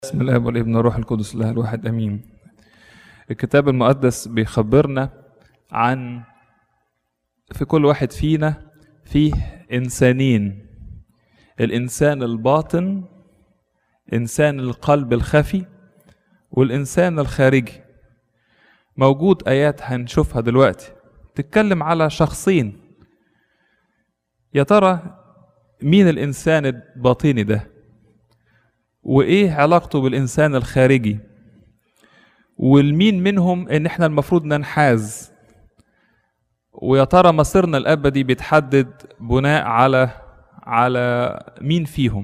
بسم الله والابن والروح القدس الله الواحد امين الكتاب المقدس بيخبرنا عن في كل واحد فينا فيه انسانين الانسان الباطن انسان القلب الخفي والانسان الخارجي موجود ايات هنشوفها دلوقتي تتكلم على شخصين يا ترى مين الانسان الباطني ده وايه علاقته بالانسان الخارجي والمين منهم ان احنا المفروض ننحاز ويا ترى مصيرنا الابدي بيتحدد بناء على على مين فيهم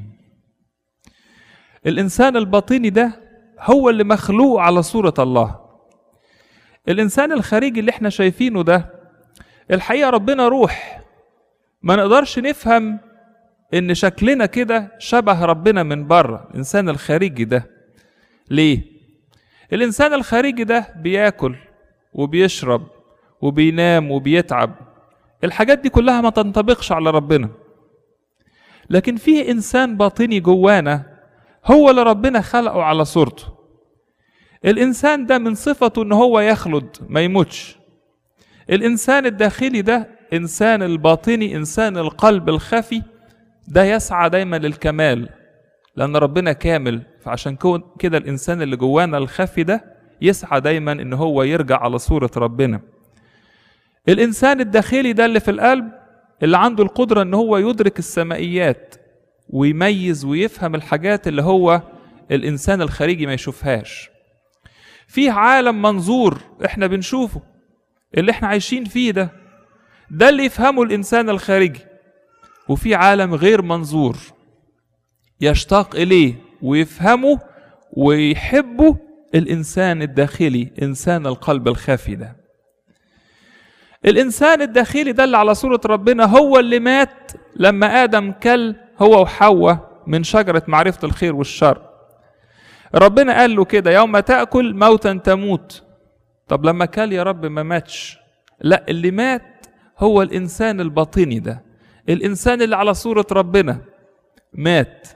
الانسان الباطني ده هو اللي مخلوق على صورة الله الانسان الخارجي اللي احنا شايفينه ده الحقيقة ربنا روح ما نقدرش نفهم ان شكلنا كده شبه ربنا من بره الانسان الخارجي ده ليه الانسان الخارجي ده بياكل وبيشرب وبينام وبيتعب الحاجات دي كلها ما تنطبقش على ربنا لكن في انسان باطني جوانا هو اللي ربنا خلقه على صورته الانسان ده من صفته ان هو يخلد ما يموتش الانسان الداخلي ده انسان الباطني انسان القلب الخفي ده يسعى دايما للكمال لان ربنا كامل فعشان كده الانسان اللي جوانا الخفي ده يسعى دايما ان هو يرجع على صورة ربنا الانسان الداخلي ده اللي في القلب اللي عنده القدرة ان هو يدرك السمائيات ويميز ويفهم الحاجات اللي هو الانسان الخارجي ما يشوفهاش فيه عالم منظور احنا بنشوفه اللي احنا عايشين فيه ده ده اللي يفهمه الانسان الخارجي وفي عالم غير منظور يشتاق اليه ويفهمه ويحبه الانسان الداخلي انسان القلب الخافي ده الانسان الداخلي ده اللي على صوره ربنا هو اللي مات لما ادم كل هو وحواء من شجره معرفه الخير والشر ربنا قال له كده يوم تاكل موتا تموت طب لما كل يا رب ما ماتش لا اللي مات هو الانسان الباطني ده الانسان اللي على صوره ربنا مات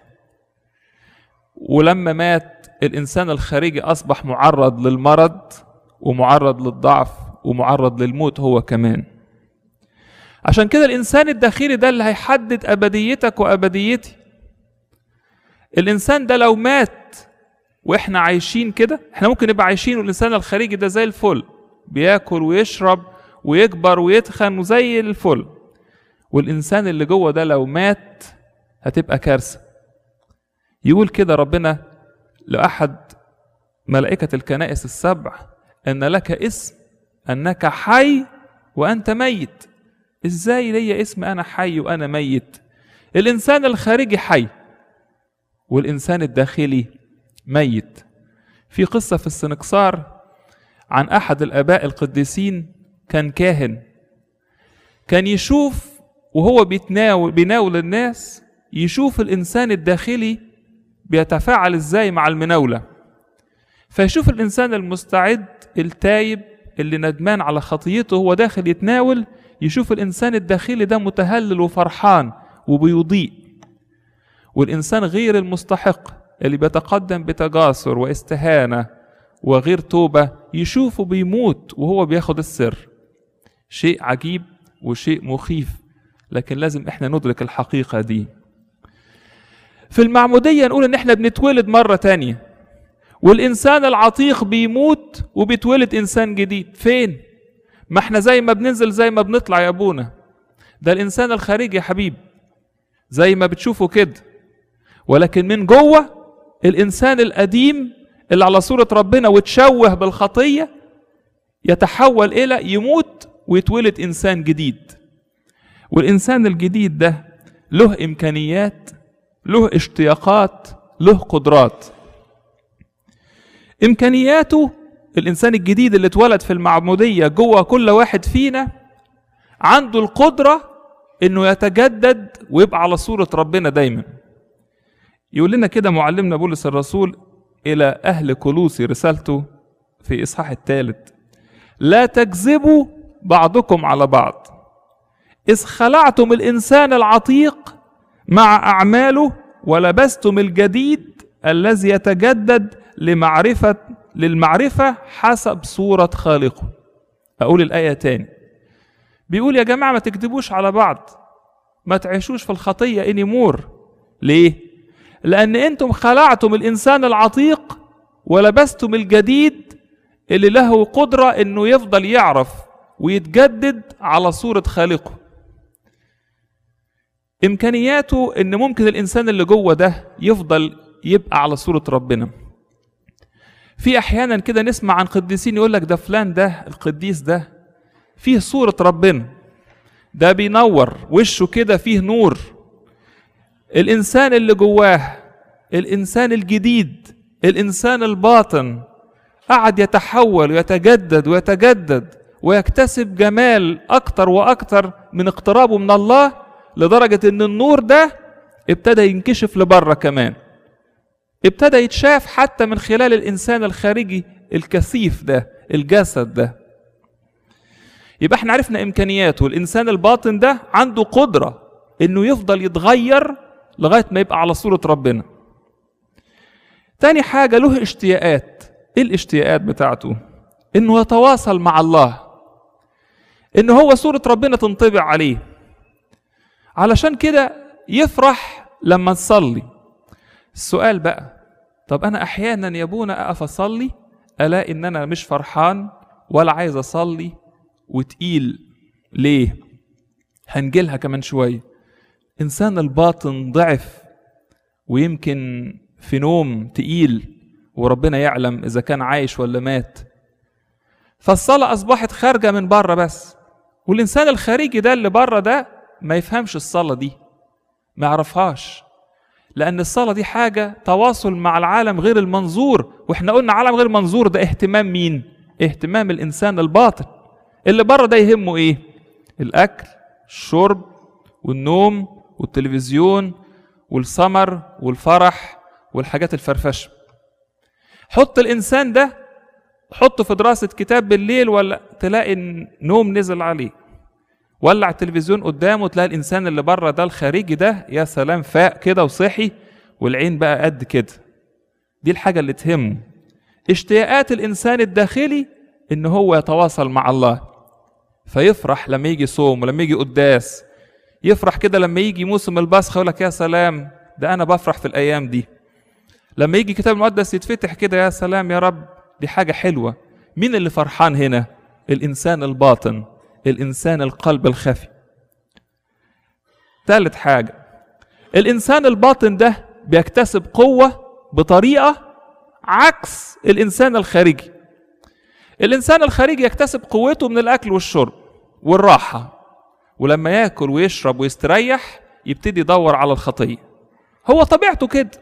ولما مات الانسان الخارجي اصبح معرض للمرض ومعرض للضعف ومعرض للموت هو كمان عشان كده الانسان الداخلي ده اللي هيحدد ابديتك وابديتي الانسان ده لو مات واحنا عايشين كده احنا ممكن نبقى عايشين والانسان الخارجي ده زي الفل بياكل ويشرب ويكبر ويتخن وزي الفل والإنسان اللي جوه ده لو مات هتبقى كارثة يقول كده ربنا لأحد ملائكة الكنائس السبع أن لك اسم أنك حي وأنت ميت إزاي ليا اسم أنا حي وأنا ميت الإنسان الخارجي حي والإنسان الداخلي ميت في قصة في السنكسار عن أحد الآباء القديسين كان كاهن كان يشوف وهو بيتناول بيناول الناس يشوف الانسان الداخلي بيتفاعل ازاي مع المناوله فيشوف الانسان المستعد التايب اللي ندمان على خطيته هو داخل يتناول يشوف الانسان الداخلي ده متهلل وفرحان وبيضيء والانسان غير المستحق اللي بيتقدم بتجاسر واستهانه وغير توبه يشوفه بيموت وهو بياخد السر شيء عجيب وشيء مخيف لكن لازم احنا ندرك الحقيقة دي في المعمودية نقول ان احنا بنتولد مرة تانية والانسان العتيق بيموت وبيتولد انسان جديد فين ما احنا زي ما بننزل زي ما بنطلع يا ابونا ده الانسان الخارجي يا حبيبي زي ما بتشوفوا كده ولكن من جوه الانسان القديم اللي على صورة ربنا وتشوه بالخطية يتحول الى يموت ويتولد انسان جديد والإنسان الجديد ده له إمكانيات له اشتياقات له قدرات إمكانياته الإنسان الجديد اللي اتولد في المعمودية جوه كل واحد فينا عنده القدرة إنه يتجدد ويبقى على صورة ربنا دايما يقول لنا كده معلمنا بولس الرسول إلى أهل كلوسي رسالته في إصحاح الثالث لا تكذبوا بعضكم على بعض إذ خلعتم الإنسان العتيق مع أعماله ولبستم الجديد الذي يتجدد لمعرفة للمعرفة حسب صورة خالقه أقول الآية تاني بيقول يا جماعة ما تكذبوش على بعض ما تعيشوش في الخطية انيمور ليه؟ لأن أنتم خلعتم الإنسان العتيق ولبستم الجديد اللي له قدرة إنه يفضل يعرف ويتجدد على صورة خالقه إمكانياته إن ممكن الإنسان اللي جوه ده يفضل يبقى على صورة ربنا في أحيانا كده نسمع عن قديسين يقول لك ده فلان ده القديس ده فيه صورة ربنا ده بينور وشه كده فيه نور الإنسان اللي جواه الإنسان الجديد الإنسان الباطن قعد يتحول ويتجدد ويتجدد ويكتسب جمال أكتر وأكتر من اقترابه من الله لدرجة إن النور ده ابتدى ينكشف لبره كمان ابتدى يتشاف حتى من خلال الإنسان الخارجي الكثيف ده الجسد ده يبقى احنا عرفنا إمكانياته الإنسان الباطن ده عنده قدرة إنه يفضل يتغير لغاية ما يبقى على صورة ربنا تاني حاجة له اشتياقات ايه الاشتياقات بتاعته انه يتواصل مع الله ان هو صورة ربنا تنطبع عليه علشان كده يفرح لما نصلي السؤال بقى طب انا احيانا يا ابونا اقف اصلي الاقي ان انا مش فرحان ولا عايز اصلي وتقيل ليه هنجيلها كمان شويه انسان الباطن ضعف ويمكن في نوم تقيل وربنا يعلم اذا كان عايش ولا مات فالصلاه اصبحت خارجه من بره بس والانسان الخارجي ده اللي بره ده ما يفهمش الصلاه دي ما يعرفهاش لان الصلاه دي حاجه تواصل مع العالم غير المنظور واحنا قلنا عالم غير منظور ده اهتمام مين اهتمام الانسان الباطن اللي بره ده يهمه ايه الاكل الشرب والنوم والتلفزيون والسمر والفرح والحاجات الفرفشه حط الانسان ده حطه في دراسه كتاب بالليل ولا تلاقي نوم نزل عليه ولع التلفزيون قدامه تلاقي الانسان اللي بره ده الخارجي ده يا سلام فاق كده وصحي والعين بقى قد كده دي الحاجه اللي تهمه اشتياقات الانسان الداخلي ان هو يتواصل مع الله فيفرح لما يجي صوم ولما يجي قداس يفرح كده لما يجي موسم البصخه يقول لك يا سلام ده انا بفرح في الايام دي لما يجي كتاب المقدس يتفتح كده يا سلام يا رب دي حاجه حلوه مين اللي فرحان هنا الانسان الباطن الانسان القلب الخفي ثالث حاجه الانسان الباطن ده بيكتسب قوه بطريقه عكس الانسان الخارجي الانسان الخارجي يكتسب قوته من الاكل والشرب والراحه ولما ياكل ويشرب ويستريح يبتدي يدور على الخطيه هو طبيعته كده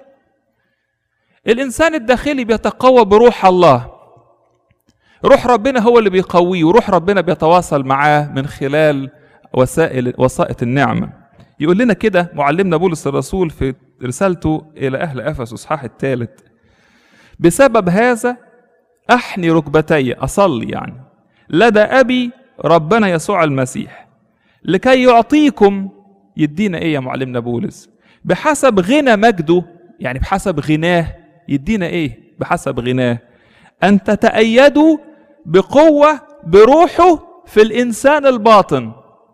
الانسان الداخلي بيتقوى بروح الله روح ربنا هو اللي بيقويه وروح ربنا بيتواصل معاه من خلال وسائل وسائط النعمه يقول لنا كده معلمنا بولس الرسول في رسالته الى اهل افسس اصحاح الثالث بسبب هذا احني ركبتي اصلي يعني لدى ابي ربنا يسوع المسيح لكي يعطيكم يدينا ايه يا معلمنا بولس بحسب غنى مجده يعني بحسب غناه يدينا ايه بحسب غناه ان تتأيدوا بقوة بروحه في الانسان الباطن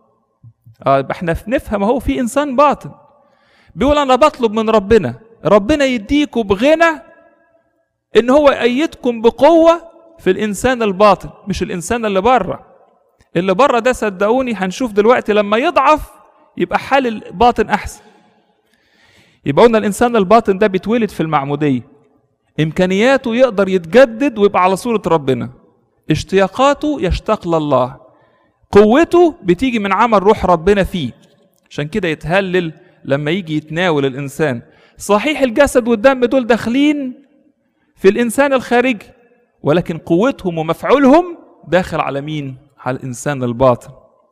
اه احنا نفهم اهو في انسان باطن بيقول انا بطلب من ربنا ربنا يديكم بغنى ان هو يأيدكم بقوة في الانسان الباطن مش الانسان اللي بره اللي بره ده صدقوني هنشوف دلوقتي لما يضعف يبقى حال الباطن احسن يبقى قلنا الانسان الباطن ده بيتولد في المعموديه امكانياته يقدر يتجدد ويبقى على صوره ربنا اشتياقاته يشتاق لله قوته بتيجي من عمل روح ربنا فيه عشان كده يتهلل لما يجي يتناول الانسان صحيح الجسد والدم دول داخلين في الانسان الخارجي ولكن قوتهم ومفعولهم داخل على مين على الانسان الباطن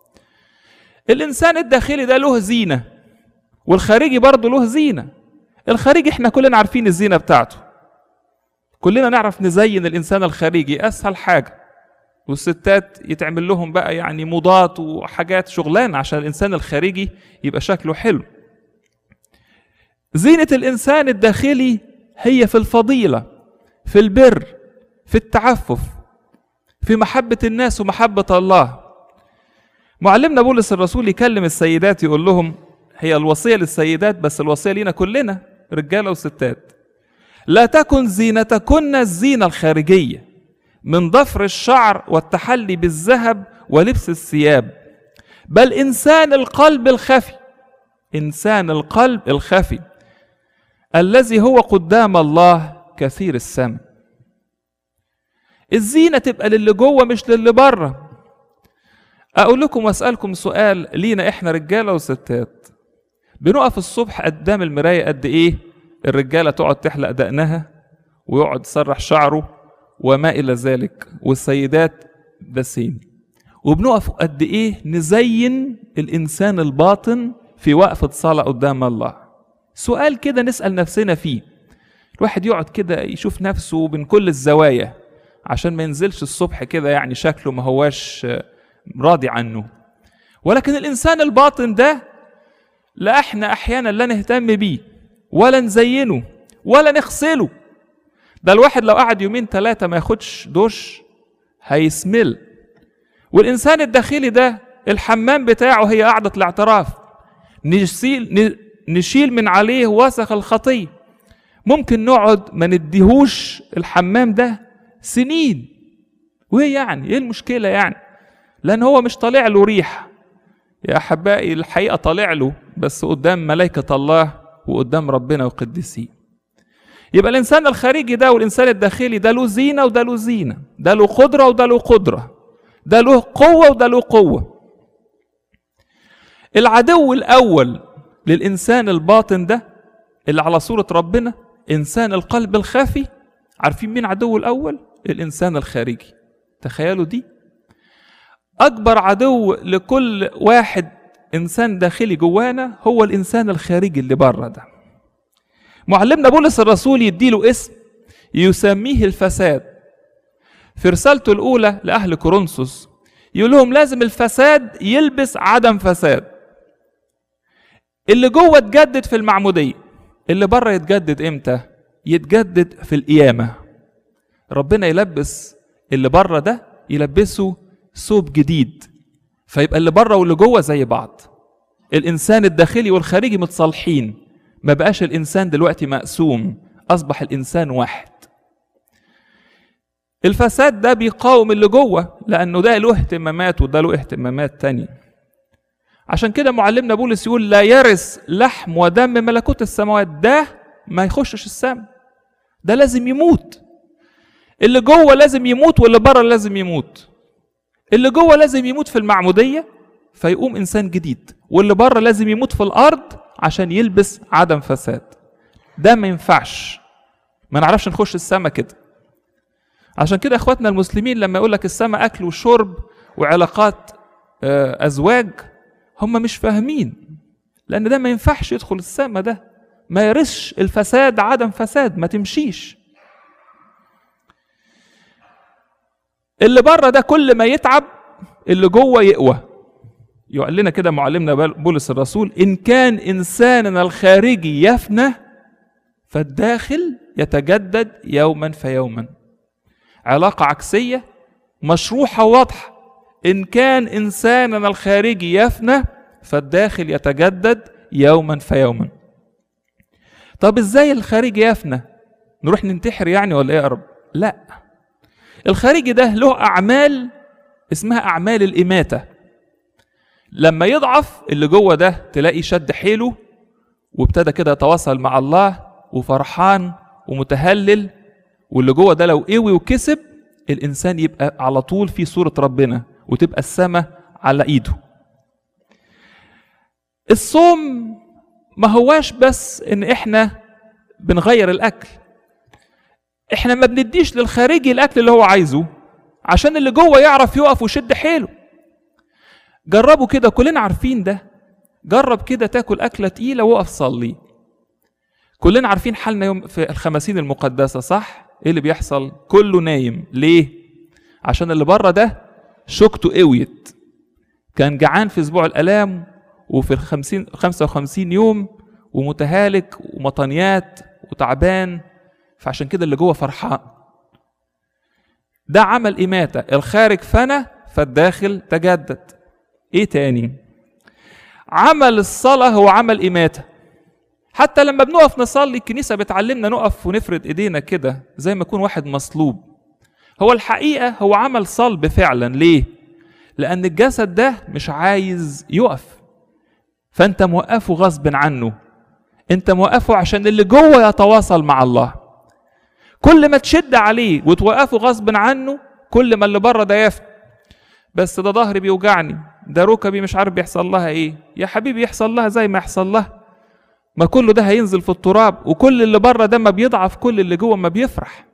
الانسان الداخلي ده له زينه والخارجي برضه له زينه الخارجي احنا كلنا عارفين الزينه بتاعته كلنا نعرف نزين الانسان الخارجي اسهل حاجه والستات يتعمل لهم بقى يعني موضات وحاجات شغلانه عشان الانسان الخارجي يبقى شكله حلو زينه الانسان الداخلي هي في الفضيلة في البر في التعفف في محبة الناس ومحبة الله معلمنا بولس الرسول يكلم السيدات يقول لهم هي الوصية للسيدات بس الوصية لينا كلنا رجالة وستات لا تكن زينتكن الزينة الخارجية من ضفر الشعر والتحلي بالذهب ولبس الثياب بل إنسان القلب الخفي إنسان القلب الخفي الذي هو قدام الله كثير السمع الزينة تبقى للي جوه مش للي بره أقول لكم وأسألكم سؤال لينا إحنا رجالة وستات بنقف الصبح قدام المراية قد إيه الرجالة تقعد تحلق دقنها ويقعد يسرح شعره وما إلى ذلك والسيدات بسين وبنقف قد إيه نزين الإنسان الباطن في وقفة صلاة قدام الله سؤال كده نسأل نفسنا فيه الواحد يقعد كده يشوف نفسه من كل الزوايا عشان ما ينزلش الصبح كده يعني شكله ما هواش راضي عنه ولكن الإنسان الباطن ده لا احنا أحيانا لا نهتم بيه ولا نزينه ولا نغسله ده الواحد لو قعد يومين ثلاثة ما ياخدش دش هيسمل والإنسان الداخلي ده الحمام بتاعه هي قعدة الاعتراف نشيل نشيل من عليه وسخ الخطية ممكن نقعد ما نديهوش الحمام ده سنين وايه يعني ايه المشكلة يعني لأن هو مش طالع له ريحة يا أحبائي الحقيقة طالع له بس قدام ملائكة الله وقدام ربنا وقدسيه يبقى الإنسان الخارجي ده والإنسان الداخلي ده له زينة وده له زينة ده له قدرة وده له قدرة ده له قوة وده له قوة العدو الأول للإنسان الباطن ده اللي على صورة ربنا إنسان القلب الخافي عارفين مين عدوه الأول؟ الإنسان الخارجي تخيلوا دي أكبر عدو لكل واحد إنسان داخلي جوانا هو الإنسان الخارجي اللي بره ده معلمنا بولس الرسول يديله اسم يسميه الفساد في رسالته الأولى لأهل كورنثوس يقول لهم لازم الفساد يلبس عدم فساد اللي جوه اتجدد في المعمودية اللي بره يتجدد امتى يتجدد في القيامة ربنا يلبس اللي بره ده يلبسه ثوب جديد فيبقى اللي بره واللي جوه زي بعض الانسان الداخلي والخارجي متصالحين ما بقاش الانسان دلوقتي مقسوم اصبح الانسان واحد الفساد ده بيقاوم اللي جوه لانه ده له اهتمامات وده له اهتمامات تانية عشان كده معلمنا بولس يقول لا يرث لحم ودم ملكوت السماوات ده ما يخشش السماء ده لازم يموت اللي جوه لازم يموت واللي بره لازم يموت اللي جوه لازم يموت في المعموديه فيقوم انسان جديد واللي بره لازم يموت في الارض عشان يلبس عدم فساد ده ما ينفعش ما نعرفش نخش السما كده عشان كده اخواتنا المسلمين لما يقول لك السما اكل وشرب وعلاقات ازواج هم مش فاهمين لان ده ما ينفعش يدخل السما ده ما يرثش الفساد عدم فساد ما تمشيش اللي بره ده كل ما يتعب اللي جوه يقوى يقول لنا كده معلمنا بولس الرسول ان كان انساننا الخارجي يفنى فالداخل يتجدد يوما فيوما علاقه عكسيه مشروحه واضحه ان كان انساننا الخارجي يفنى فالداخل يتجدد يوما فيوما طب ازاي الخارجي يفنى نروح ننتحر يعني ولا ايه يا رب لا الخارجي ده له اعمال اسمها اعمال الاماته لما يضعف اللي جوه ده تلاقي شد حيله وابتدى كده يتواصل مع الله وفرحان ومتهلل واللي جوه ده لو قوي وكسب الانسان يبقى على طول في صوره ربنا وتبقى السماء على ايده الصوم ما هواش بس ان احنا بنغير الاكل احنا ما بنديش للخارجي الاكل اللي هو عايزه عشان اللي جوه يعرف يقف ويشد حيله جربوا كده كلنا عارفين ده جرب كده تاكل اكله تقيله وقف صلي كلنا عارفين حالنا يوم في الخمسين المقدسه صح ايه اللي بيحصل كله نايم ليه عشان اللي بره ده شوكته قويت كان جعان في اسبوع الالام وفي الخمسين خمسة وخمسين يوم ومتهالك ومطنيات وتعبان فعشان كده اللي جوه فرحان ده عمل إماتة الخارج فنى فالداخل تجدد إيه تاني عمل الصلاة هو عمل إماتة حتى لما بنقف نصلي الكنيسة بتعلمنا نقف ونفرد إيدينا كده زي ما يكون واحد مصلوب هو الحقيقة هو عمل صلب فعلا ليه؟ لأن الجسد ده مش عايز يقف فأنت موقفه غصب عنه أنت موقفه عشان اللي جوه يتواصل مع الله كل ما تشد عليه وتوقفه غصب عنه كل ما اللي بره ده يفت بس ده ظهري بيوجعني ده ركبي مش عارف بيحصل لها ايه يا حبيبي يحصل لها زي ما يحصل لها ما كله ده هينزل في التراب وكل اللي بره ده ما بيضعف كل اللي جوه ما بيفرح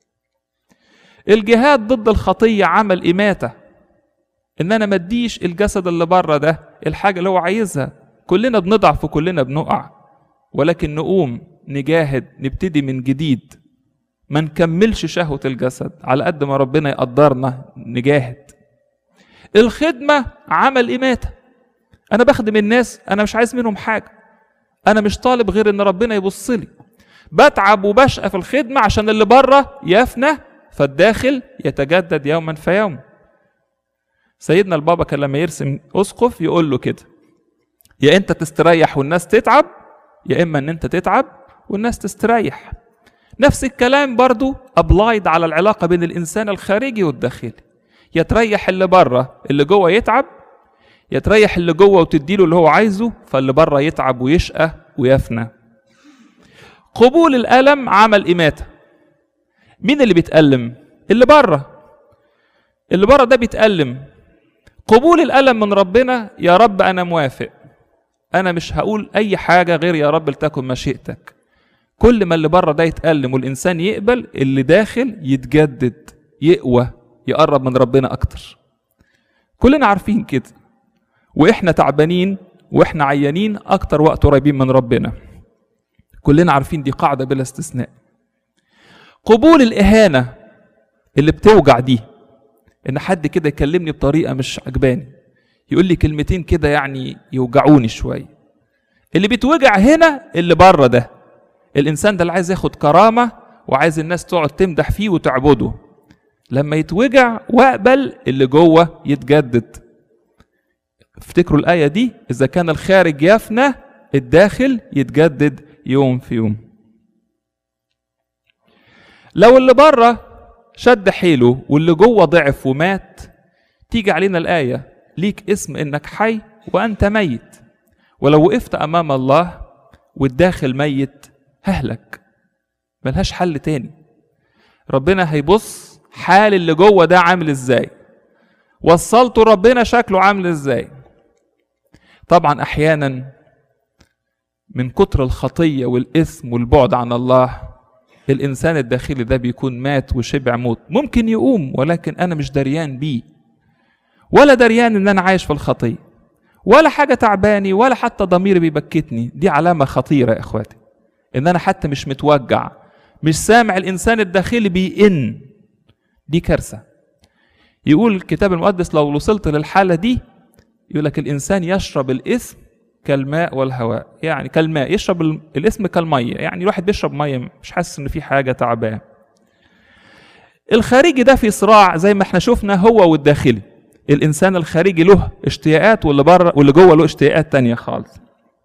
الجهاد ضد الخطية عمل إماتة إن أنا ما اديش الجسد اللي بره ده الحاجة اللي هو عايزها كلنا بنضعف وكلنا بنقع ولكن نقوم نجاهد نبتدي من جديد ما نكملش شهوة الجسد على قد ما ربنا يقدرنا نجاهد الخدمة عمل إماتة أنا بخدم الناس أنا مش عايز منهم حاجة أنا مش طالب غير إن ربنا يبص لي بتعب وبشقى في الخدمة عشان اللي بره يفنى فالداخل يتجدد يوما فيوم سيدنا البابا كان لما يرسم أسقف يقول له كده يا أنت تستريح والناس تتعب يا إما أن أنت تتعب والناس تستريح نفس الكلام برضو أبلايد على العلاقة بين الإنسان الخارجي والداخلي يا تريح اللي بره اللي جوه يتعب يا تريح اللي جوه وتديله اللي هو عايزه فاللي بره يتعب ويشقى ويفنى قبول الألم عمل إماتة مين اللي بيتألم اللي بره اللي بره ده بيتألم قبول الألم من ربنا يا رب أنا موافق أنا مش هقول أي حاجة غير يا رب لتكن مشيئتك كل ما اللي بره ده يتألم والإنسان يقبل اللي داخل يتجدد يقوى يقرب من ربنا أكتر كلنا عارفين كده وإحنا تعبانين وإحنا عيانين أكتر وقت قريبين من ربنا كلنا عارفين دي قاعدة بلا استثناء قبول الإهانة اللي بتوجع دي إن حد كده يكلمني بطريقة مش عجباني يقول لي كلمتين كده يعني يوجعوني شوية اللي بيتوجع هنا اللي بره ده الإنسان ده اللي عايز ياخد كرامة وعايز الناس تقعد تمدح فيه وتعبده لما يتوجع واقبل اللي جوه يتجدد افتكروا الآية دي إذا كان الخارج يفنى الداخل يتجدد يوم في يوم لو اللي بره شد حيله واللي جوه ضعف ومات تيجي علينا الآية ليك اسم إنك حي وأنت ميت ولو وقفت أمام الله والداخل ميت ههلك ملهاش حل تاني ربنا هيبص حال اللي جوه ده عامل ازاي وصلته ربنا شكله عامل ازاي طبعا احيانا من كتر الخطيه والاثم والبعد عن الله الانسان الداخلي ده بيكون مات وشبع موت ممكن يقوم ولكن انا مش دريان بيه ولا دريان ان انا عايش في الخطيه ولا حاجه تعباني ولا حتى ضميري بيبكتني دي علامه خطيره يا اخواتي ان انا حتى مش متوجع مش سامع الانسان الداخلي بيئن دي كارثه يقول الكتاب المقدس لو وصلت للحاله دي يقول لك الانسان يشرب الاثم كالماء والهواء يعني كالماء يشرب الاسم كالميه يعني الواحد بيشرب ميه مش حاسس ان في حاجه تعباه الخارجي ده في صراع زي ما احنا شفنا هو والداخلي الانسان الخارجي له اشتياقات واللي بره واللي جوه له اشتياقات تانية خالص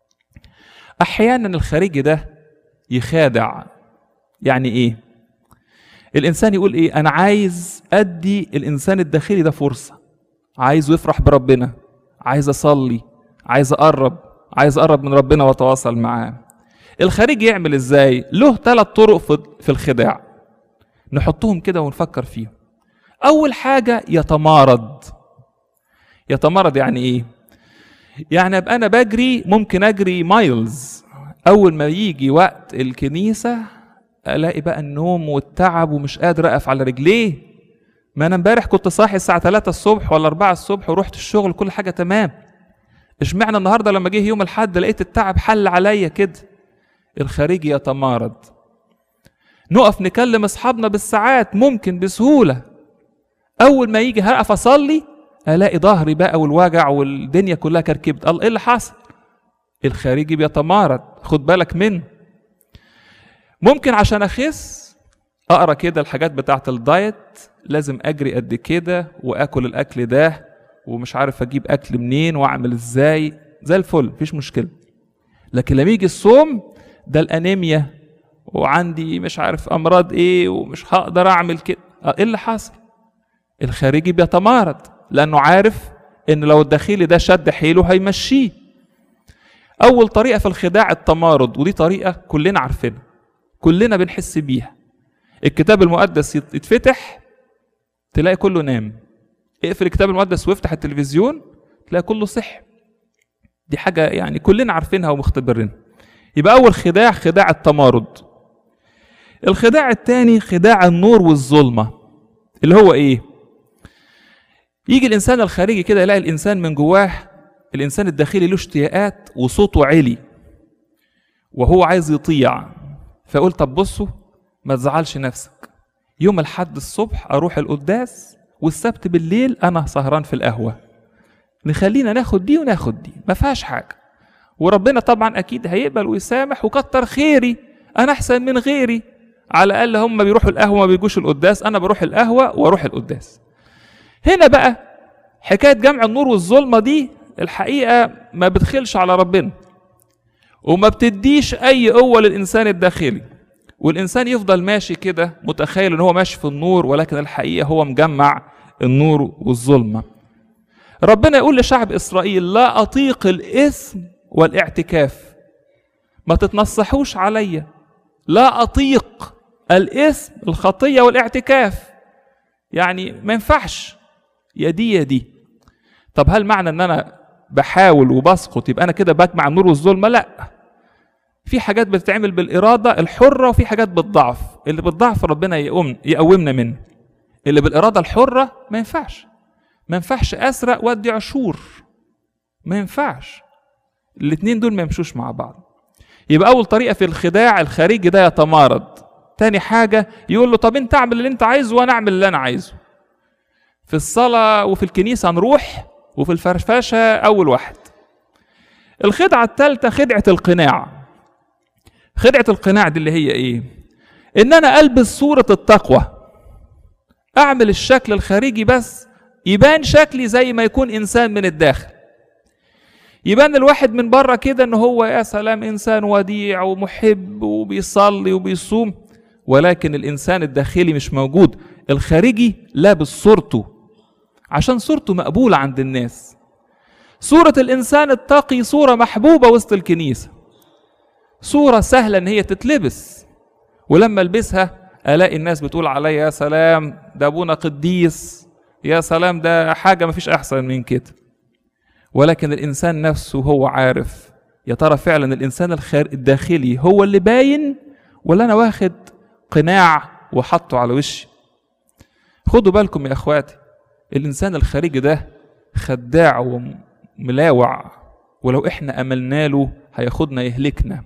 احيانا الخارجي ده يخادع يعني ايه الانسان يقول ايه انا عايز ادي الانسان الداخلي ده فرصه عايزه يفرح بربنا عايز اصلي عايز اقرب عايز اقرب من ربنا واتواصل معاه الخارجي يعمل ازاي له ثلاث طرق في الخداع نحطهم كده ونفكر فيهم اول حاجه يتمارض يتمارض يعني ايه يعني ابقى انا بجري ممكن اجري مايلز اول ما يجي وقت الكنيسه الاقي بقى النوم والتعب ومش قادر اقف على رجليه ما انا امبارح كنت صاحي الساعه 3 الصبح ولا 4 الصبح ورحت الشغل كل حاجه تمام اشمعنى النهارده لما جه يوم الاحد لقيت التعب حل عليا كده الخارجي يتمارض نقف نكلم اصحابنا بالساعات ممكن بسهوله اول ما يجي هقف اصلي الاقي ظهري بقى والوجع والدنيا كلها كركبت الله ايه اللي حصل الخارجي بيتمارض خد بالك منه ممكن عشان اخس اقرا كده الحاجات بتاعه الدايت لازم اجري قد كده واكل الاكل ده ومش عارف اجيب اكل منين واعمل ازاي زي الفل مفيش مشكله لكن لما يجي الصوم ده الانيميا وعندي مش عارف امراض ايه ومش هقدر اعمل كده آه، ايه اللي حصل الخارجي بيتمارض لانه عارف ان لو الداخلي ده شد حيله هيمشيه اول طريقه في الخداع التمارض ودي طريقه كلنا عارفينها كلنا بنحس بيها الكتاب المقدس يت- يتفتح تلاقي كله نام اقفل الكتاب المقدس وافتح التلفزيون تلاقي كله صح دي حاجه يعني كلنا عارفينها ومختبرينها يبقى اول خداع خداع التمارض الخداع الثاني خداع النور والظلمه اللي هو ايه يجي الانسان الخارجي كده يلاقي الانسان من جواه الانسان الداخلي له اشتياقات وصوته عالي وهو عايز يطيع فيقول طب بصوا ما تزعلش نفسك يوم الحد الصبح اروح القداس والسبت بالليل انا سهران في القهوه نخلينا ناخد دي وناخد دي ما فيهاش حاجه وربنا طبعا اكيد هيقبل ويسامح وكتر خيري انا احسن من غيري على الاقل هم بيروحوا القهوه ما بيجوش القداس انا بروح القهوه واروح القداس هنا بقى حكايه جمع النور والظلمه دي الحقيقه ما بتخلش على ربنا وما بتديش اي قوه للانسان الداخلي والانسان يفضل ماشي كده متخيل ان هو ماشي في النور ولكن الحقيقه هو مجمع النور والظلمه ربنا يقول لشعب اسرائيل لا اطيق الاثم والاعتكاف ما تتنصحوش عليا لا اطيق الاثم الخطيه والاعتكاف يعني ما ينفعش يا دي يا دي طب هل معنى ان انا بحاول وبسقط يبقى انا كده بجمع النور والظلمه لا في حاجات بتتعمل بالاراده الحره وفي حاجات بالضعف اللي بالضعف ربنا يقوم يقومنا منه اللي بالاراده الحره ما ينفعش ما ينفعش اسرق وادي عشور ما ينفعش الاتنين دول ما يمشوش مع بعض يبقى اول طريقه في الخداع الخارجي ده يتمارض تاني حاجه يقول له طب انت اعمل اللي انت عايزه وانا اعمل اللي انا عايزه في الصلاه وفي الكنيسه نروح وفي الفرفشه اول واحد الخدعه الثالثه خدعه القناع خدعه القناع دي اللي هي ايه ان انا البس صوره التقوى اعمل الشكل الخارجي بس يبان شكلي زي ما يكون انسان من الداخل يبان الواحد من بره كده ان هو يا سلام انسان وديع ومحب وبيصلي وبيصوم ولكن الانسان الداخلي مش موجود الخارجي لابس صورته عشان صورته مقبولة عند الناس صورة الإنسان التقي صورة محبوبة وسط الكنيسة صورة سهلة إن هي تتلبس ولما ألبسها ألاقي الناس بتقول عليا يا سلام ده أبونا قديس يا سلام ده حاجة مفيش أحسن من كده ولكن الإنسان نفسه هو عارف يا ترى فعلا الإنسان الخار الداخلي هو اللي باين ولا أنا واخد قناع وحطه على وشي خدوا بالكم يا اخواتي الانسان الخارجي ده خداع وملاوع ولو احنا املنا له هياخدنا يهلكنا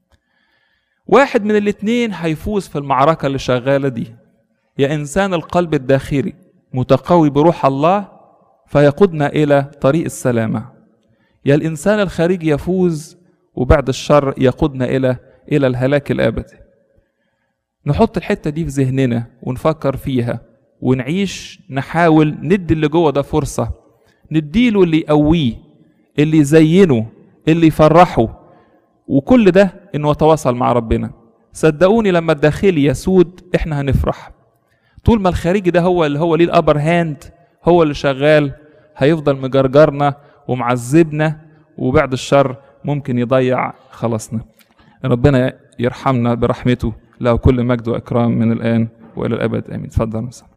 واحد من الاتنين هيفوز في المعركة اللي شغالة دي يا إنسان القلب الداخلي متقوي بروح الله فيقودنا إلى طريق السلامة يا الإنسان الخارجي يفوز وبعد الشر يقودنا إلى إلى الهلاك الأبدي نحط الحتة دي في ذهننا ونفكر فيها ونعيش نحاول ندي اللي جوه ده فرصة نديله اللي يقويه اللي يزينه اللي يفرحه وكل ده انه يتواصل مع ربنا صدقوني لما الداخلي يسود احنا هنفرح طول ما الخارجي ده هو اللي هو ليه الابر هاند هو اللي شغال هيفضل مجرجرنا ومعذبنا وبعد الشر ممكن يضيع خلاصنا ربنا يرحمنا برحمته له كل مجد واكرام من الان والى الابد امين اتفضل مساء